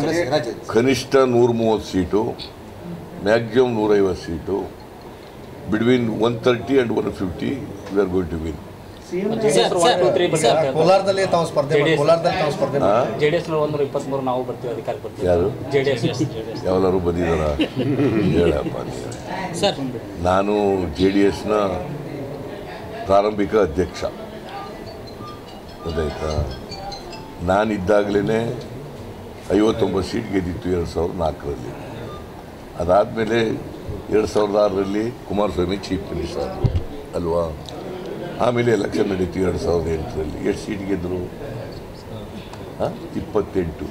ಕಾಂಗ್ರೆಸ್ ರಾಜ್ಯ ಕನಿಷ್ಠ ನೂರ ಮೂವತ್ತು ಸೀಟು ಮ್ಯಾಕ್ಸಿಮಮ್ ನೂರೈವತ್ತು seat between one thirty and one fifty we are going to win JDS one two three ಬರ್ತಾರೆ ಕೋಲಾರದಲ್ಲಿ ತಾವು ಸ್ಪರ್ಧೆ ಮಾಡಿ- JDS. ಕೋಲಾರದಲ್ಲಿ ತಾವು ಸ್ಪರ್ಧೆ ಮಾಡಿ. ಜೆಡಿಎಸ್ ಒಂದೂರ ಇಪ್ಪತ್ಮೂರು ನಾವು ಬರ್ತೀವಿ ಅಧಿಕಾರಕ್ಕೆ ಬರ್ತೀವಿ ಯಾರು ಜೆಡಿಎಸ್ ಯಾವಲಾರು ಬಂದಿದ್ದಾರ ಹೇಳಪ್ಪ ನೀನು. ಸರ್ ನಾನು ಜೆ ಡಿ ಎಸ್ನ ಪ್ರಾರಂಭಿಕ ಅಧ್ಯಕ್ಷ ಗೊತ್ತಾಯ್ತಾ ನಾನಿದ್ದಾಗಲೇ ಐವತ್ತೊಂಬತ್ತು ಸೀಟ್ ಗೆದ್ದಿತ್ತು ಎರಡು ಸಾವಿರದ ನಾಲ್ಕರಲ್ಲಿ ಅದಾದಮೇಲೆ ಎರಡು ಸಾವಿರದ ಆರರಲ್ಲಿ ಕುಮಾರಸ್ವಾಮಿ ಚೀಫ್ ಮಿನಿಸ್ಟರ್ ಅಲ್ವಾ ಆಮೇಲೆ ಎಲೆಕ್ಷನ್ ನಡೀತು ಎರಡು ಸಾವಿರದ ಎಂಟರಲ್ಲಿ ಎಷ್ಟು ಸೀಟ್ ಗೆದ್ದರು ಹಾಂ ಇಪ್ಪತ್ತೆಂಟು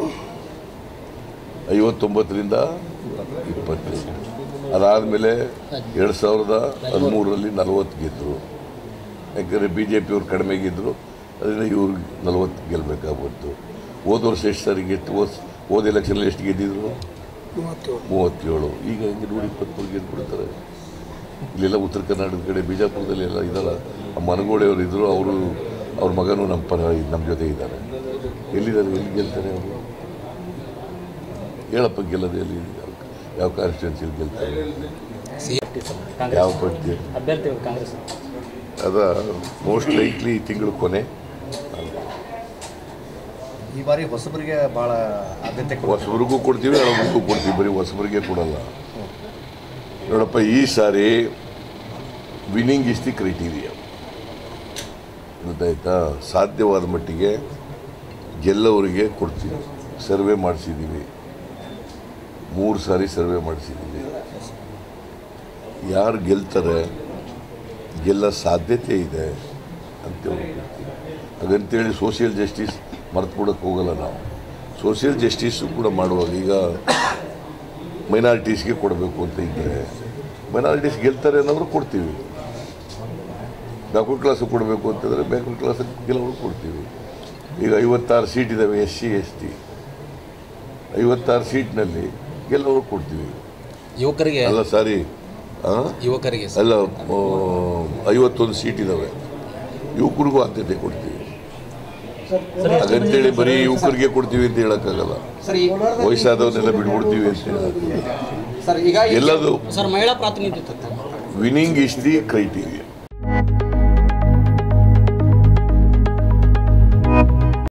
ಐವತ್ತೊಂಬತ್ತರಿಂದ ಇಪ್ಪತ್ತೆಂಟು ಅದಾದಮೇಲೆ ಎರಡು ಸಾವಿರದ ಹದಿಮೂರರಲ್ಲಿ ನಲವತ್ತು ಗೆದ್ದರು ಯಾಕಂದರೆ ಬಿ ಜೆ ಪಿಯವ್ರು ಕಡಿಮೆ ಗೆದ್ದರು ಅದರಿಂದ ಇವ್ರು ನಲವತ್ತು ಗೆಲ್ಲಬೇಕಾಗ್ಬಿಡ್ತು ಹೋದ ವರ್ಷ ಎಷ್ಟು ಸಾರಿ ಗೆದ್ದು ಹೋದ ಹೋದ ಎಲೆಕ್ಷನಲ್ಲಿ ಎಷ್ಟು ಗೆದ್ದಿದ್ರು ಮೂವತ್ತೇಳು ಈಗ ಹಿಂಗೆ ನೂರ ಇಪ್ಪತ್ತ್ಮೂರು ಗೆದ್ದುಬಿಡ್ತಾರೆ ಇಲ್ಲೆಲ್ಲ ಉತ್ತರ ಕರ್ನಾಟಕದ ಕಡೆ ಬಿಜಾಪುರದಲ್ಲಿ ಎಲ್ಲ ಇದ್ದಾರ ಆ ಮನಗೋಳಿಯವರು ಇದ್ದರು ಅವರು ಅವ್ರ ಮಗನೂ ನಮ್ಮ ಪರ ನಮ್ಮ ಜೊತೆ ಇದ್ದಾರೆ ಎಲ್ಲಿದ್ದಾರೆ ಎಲ್ಲಿ ಗೆಲ್ತಾರೆ ಅವರು ಹೇಳಪ್ಪ ಗೆಲ್ಲದೆ ಎಲ್ಲಿ ಯಾವ ಕಾನ್ಸ್ಟಿಟ್ಯೂನ್ಸಿಲಿ ಗೆಲ್ತಾರೆ ಯಾವ ಕಾಂಗ್ರೆಸ್ ಪಟ್ಟಿ ಅಭ್ಯರ್ಥಿಗಳು ಕಾಂಗ್ರೆಸ್ ಅದ ಮೋಸ್ಟ್ ಲೈಕ್ಲಿ ಈ ತಿಂಗಳು ಕೊನೆ ಈ ಬಾರಿ ಹೊಸಬರಿಗೆ ಬಹಳ ಆದ್ಯತೆ ಕೊಡ್ತಾರೆ. ಹೊಸಬ್ರಿಗೂ ಕೊಡ್ತೀವಿ ಹಳಬ್ರಿಗೂ ಕೊಡ್ತೀವಿ ಬರೀ ಹೊಸಬ್ರಿಗೆ ಕೊಡಲ್ಲ ನೋಡಪ್ಪ ಈ ಸಾರಿ ವಿನ್ನಿಂಗ್ ಇಸ್ ದಿ ಕ್ರೈಟೀರಿಯಾ ಗೊತ್ತಾಯ್ತಾ ಸಾಧ್ಯವಾದ ಮಟ್ಟಿಗೆ ಗೆಲ್ಲವರಿಗೆ ಕೊಡ್ತೀವಿ ಸರ್ವೆ ಮಾಡಿಸಿದ್ದೀವಿ ಮೂರು ಸಾರಿ ಸರ್ವೆ ಮಾಡಿಸಿದ್ದೀವಿ ಯಾರು ಗೆಲ್ತಾರೆ ಗೆಲ್ಲ ಸಾಧ್ಯತೆ ಇದೆ ಅಂತೇಳಿ ಹಾಗಂತೇಳಿ ಸೋಷಿಯಲ್ ಜಸ್ಟಿಸ್ ಮರ್ತು ಬಿಡೋಕ್ಕೆ ಹೋಗಲ್ಲ ನಾವು ಸೋಷಿಯಲ್ ಜಸ್ಟಿಸು ಕೂಡ ಮಾಡುವಾಗ ಈಗ ಮೈನಾರಿಟೀಸ್ಗೆ ಕೊಡಬೇಕು ಅಂತ ಇದ್ದರೆ ಮೈನಾರಿಟೀಸ್ ಗೆಲ್ತಾರೆ ಅನ್ನೋರು ಕೊಡ್ತೀವಿ ಬ್ಯಾಕ್ವರ್ಡ್ ಕ್ಲಾಸಿಗೆ ಕೊಡಬೇಕು ಅಂತಂದರೆ ಬ್ಯಾಕ್ವರ್ಡ್ ಕ್ಲಾಸಿಗೆ ಕೆಲವರು ಕೊಡ್ತೀವಿ ಈಗ ಐವತ್ತಾರು ಸೀಟ್ ಇದ್ದಾವೆ ಎಸ್ ಸಿ ಎಸ್ ಟಿ ಐವತ್ತಾರು ಸೀಟ್ನಲ್ಲಿ ಗೆಲ್ಲವರು ಕೊಡ್ತೀವಿ ಯುವಕರಿಗೆ ಅಲ್ಲ ಸಾರಿ ಆ? ಯುವಕರಿಗೆ ಸರ್. ಅಲ್ಲ ಆ, ಐವತ್ತೊಂದು ಸೀಟ್ ಇದ್ದಾವೆ ಯುವಕರಿಗೂ ಆದ್ಯತೆ ಕೊಡ್ತೀವಿ ಹಾಗಂತೇಳಿ ಬರೀ ಯುವಕರಿಗೆ ಕೊಡ್ತೀವಿ ಅಂತ ಹೇಳೋಕ್ಕಾಗಲ್ಲ ಸರ್ ಈ ವಯಸ್ಸಾದವನ್ನೆಲ್ಲ ಬಿಡ್ಬಿಡ್ತೀವಿ ಅಂತ ಹೇಳೋಕ್ಕಾಗಲ್ಲ. ಸರ್ ಈಗ ಈ- ಎಲ್ಲದು ಸರ್ ಮಹಿಳಾ ಪ್ರಾತಿನಿಧ್ಯ ವಿನ್ನಿಂಗ್ ಇಸ್ ದಿ ಕ್ರೈಟೀರಿಯಾ